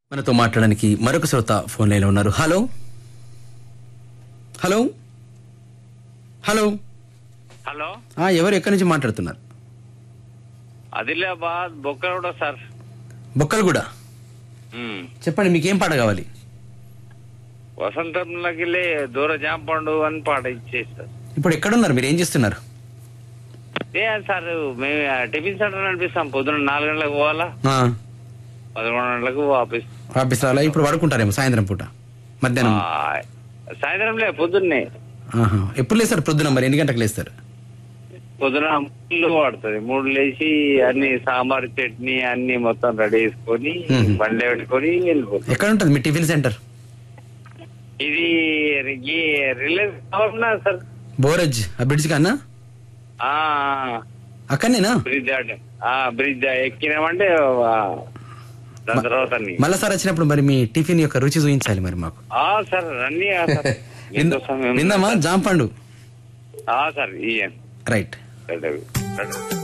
మనతో మాట్లాడడానికి మరొక శ్రోత ఫోన్ లైన్లో ఉన్నారు హలో హలో హలో హలో ఆ, ఎవరు ఎక్కడి నుంచి మాట్లాడుతున్నారు ఆదిలాబాద్ బొక్కరోడ సార్ బొక్కలు కూడా ఉమ్. చెప్పండి మీకేం పాట కావాలి వసంతంలోకి దూర జాంపండు అని పాట ఇచ్చేసి సార్ ఇప్పుడు ఎక్కడున్నారు మీరు ఏం చేస్తున్నారు ఏ సార్ మేము ఆ టిఫిన్ సెంటర్ నడిపిస్తాం పొద్దున్న నాలుగు గంటలకు పోవాలా ఆ, పదకొండు గంటలకు ఆఫీస్ ఆఫీస్ రాలా ఇప్పుడు పడుకుంటారేమో సాయంత్రం పూట మధ్యాహ్నం ఆ, సాయంత్రం లే పొద్దున్నే ఆహా. ఎప్పుడు లేస్తారు ప్రొద్దున మరి ఎన్ని గంటలకు లేస్తారు పొద్దున మూడు పడుతుంది మూడు లేచి అన్ని సాంబార్ చట్నీ అన్ని మొత్తం రెడీ చేసుకొని మ్మ్. బండి పెట్టుకొని వెళ్ళిపోతాం ఎక్కడ ఉంటుంది మీ టిఫిన్ సెంటర్ ఇది ఈ రిలయన్స్ కావాలన్నా సార్ బోరజ్ ఆ బ్రిడ్జ్ కన్నా ఆ అక్కడనేనా బ్రిడ్జ్ దాటి ఆ బ్రిడ్జ్ ఎక్కినామంటే ఆ, దాని తర్వాత అన్ని మళ్ళా సార్ వచ్చినప్పుడు మరి మీ టిఫిన్ యొక్క రుచి చూపించాలి మరి మాకు ఆ సార్ అన్ని ఆ సార్ వింద- మీకోసం ఏం- విందామా జాంపండు ఆ సార్ ఇయ్యండి రైట్ రెడీ. రెడీ.